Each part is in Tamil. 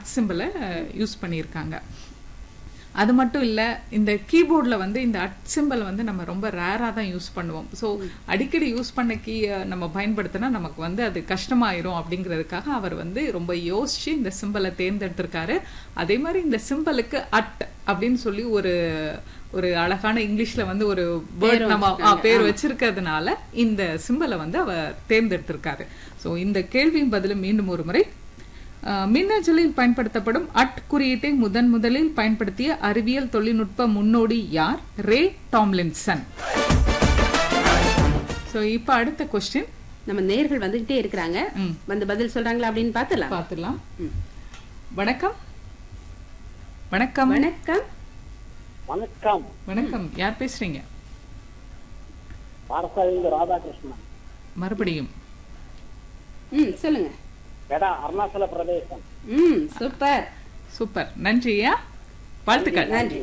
அட் சிம்பிளை யூஸ் பண்ணியிருக்காங்க அது மட்டும் இல்ல இந்த கீபோர்ட்ல வந்து இந்த அட் சிம்பிள் வந்து நம்ம ரொம்ப ரேரா தான் யூஸ் பண்ணுவோம் ஸோ அடிக்கடி யூஸ் பண்ண கீ நம்ம பயன்படுத்தினா நமக்கு வந்து அது கஷ்டமாயிரும் அப்படிங்கிறதுக்காக அவர் வந்து ரொம்ப யோசிச்சு இந்த சிம்பிளை தேர்ந்தெடுத்திருக்காரு அதே மாதிரி இந்த சிம்பிளுக்கு அட் அப்படின்னு சொல்லி ஒரு ஒரு அழகான இங்கிலீஷ்ல வந்து ஒரு வேர்ட் நம்ம ஆ, பேர் வச்சிருக்கிறதுனால இந்த சிம்பிளை வந்து அவர் தேர்ந்தெடுத்திருக்காரு ஸோ இந்த கேள்வியின் பதிலும் மீண்டும் ஒரு முறை அஹ், மின்னஞ்சலில் பயன்படுத்தப்படும் அட் குறியீட்டை முதன் முதலில் பயன்படுத்திய அறிவியல் தொழில்நுட்ப முன்னோடி யார் ரே டாம்லின்சன் சோ இப்ப அடுத்த கொஸ்டின் நம்ம நேர்கள் வந்துகிட்டே இருக்கிறாங்க ம். வந்து பதில் சொல்றாங்களா அப்படின்னு பாத்துலாம் பார்த்துலாம் வணக்கம் வணக்கம் வணக்கம் வணக்கம் வணக்கம் யார் பேசுறீங்க பாரசாலிங்க ராதாகிருஷ்ணன் மறுபடியும் ம் சொல்லுங்க எடா அருணாச்சல பிரதேசம் ம் சூப்பர் சூப்பர் நன்றியா வாழ்த்துக்கள் நன்றி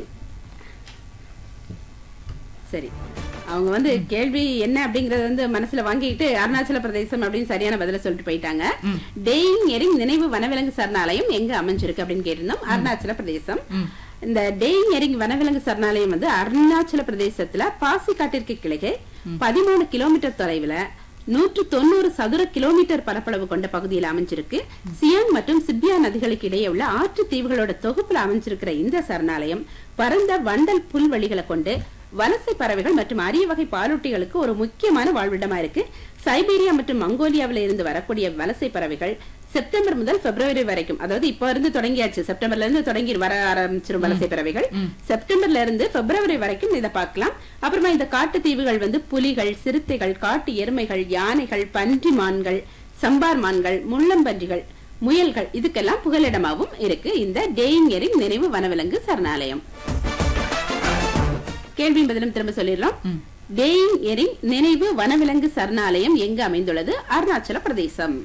சரி அவங்க வந்து கேள்வி என்ன அப்படிங்கறத வந்து மனசுல வாங்கிட்டு அருணாச்சல பிரதேசம் அப்படின்னு சரியான பதில சொல்லிட்டு போயிட்டாங்க டெயின் எரிங் நினைவு வனவிலங்கு சரணாலயம் எங்க அமைஞ்சிருக்கு அப்படின்னு கேட்டிருந்தோம் அருணாச்சல பிரதேசம் இந்த டெயின் எரிங் வனவிலங்கு சரணாலயம் வந்து அருணாச்சல பிரதேசத்துல பாசிக்காட்டிற்கு கிழக்கே பதிமூணு கிலோமீட்டர் தொலைவுல நூற்று தொண்ணூறு சதுர கிலோமீட்டர் பரப்பளவு கொண்ட பகுதியில் அமைஞ்சிருக்கு சியாங் மற்றும் சிப்பியா நதிகளுக்கு இடையே உள்ள ஆற்று தீவுகளோட தொகுப்புல அமைஞ்சிருக்கிற இந்த சரணாலயம் பரந்த வண்டல் புல்வெளிகளை கொண்டு வலசை பறவைகள் மற்றும் அரிய வகை பாலூட்டிகளுக்கு ஒரு முக்கியமான வாழ்விடமா இருக்கு சைபீரியா மற்றும் மங்கோலியாவில இருந்து வரக்கூடிய வலசை பறவைகள் செப்டம்பர் முதல் பிப்ரவரி வரைக்கும் அதாவது இப்ப இருந்து தொடங்கியாச்சு செப்டம்பர்ல இருந்து தொடங்கி வர ஆரம்பிச்சிரும் வலசை பறவைகள் செப்டம்பர்ல இருந்து பிப்ரவரி வரைக்கும் இதை பார்க்கலாம் அப்புறமா இந்த காட்டு தீவுகள் வந்து புலிகள் சிறுத்தைகள் காட்டு எருமைகள் யானைகள் பன்றி மான்கள் சம்பார் மான்கள் முள்ளம்பன்றிகள் முயல்கள் இதுக்கெல்லாம் புகலிடமாவும் இருக்கு இந்த டேயிங்கரின் நினைவு வனவிலங்கு சரணாலயம் கேள்வியும் பதிலும் திரும்ப சொல்லிடலாம் டேயிங் எரிங் நினைவு வனவிலங்கு சரணாலயம் எங்கு அமைந்துள்ளது அருணாச்சல பிரதேசம்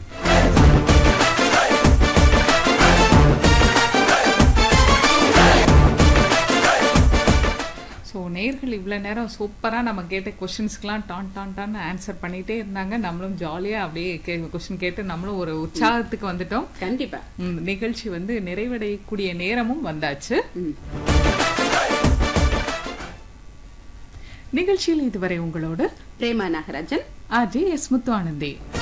ஸோ நேர்கள் இவ்வளவு நேரம் சூப்பரா நம்ம கேட்ட கொஸ்டின்ஸ்க்குலாம் டான் டான் டான் ஆன்சர் பண்ணிட்டே இருந்தாங்க நம்மளும் ஜாலியா அப்படியே கே கொஸ்டின் கேட்டு நம்மளும் ஒரு உற்சாகத்துக்கு வந்துட்டோம் கண்டிப்பா ம், நிகழ்ச்சி வந்து நிறைவடையக்கூடிய நேரமும் வந்தாச்சு ம். நிகழ்ச்சியில் இதுவரை உங்களோடு பிரேமா நாகராஜன் ஆர்ஜே எஸ் முத்து ஆனந்தி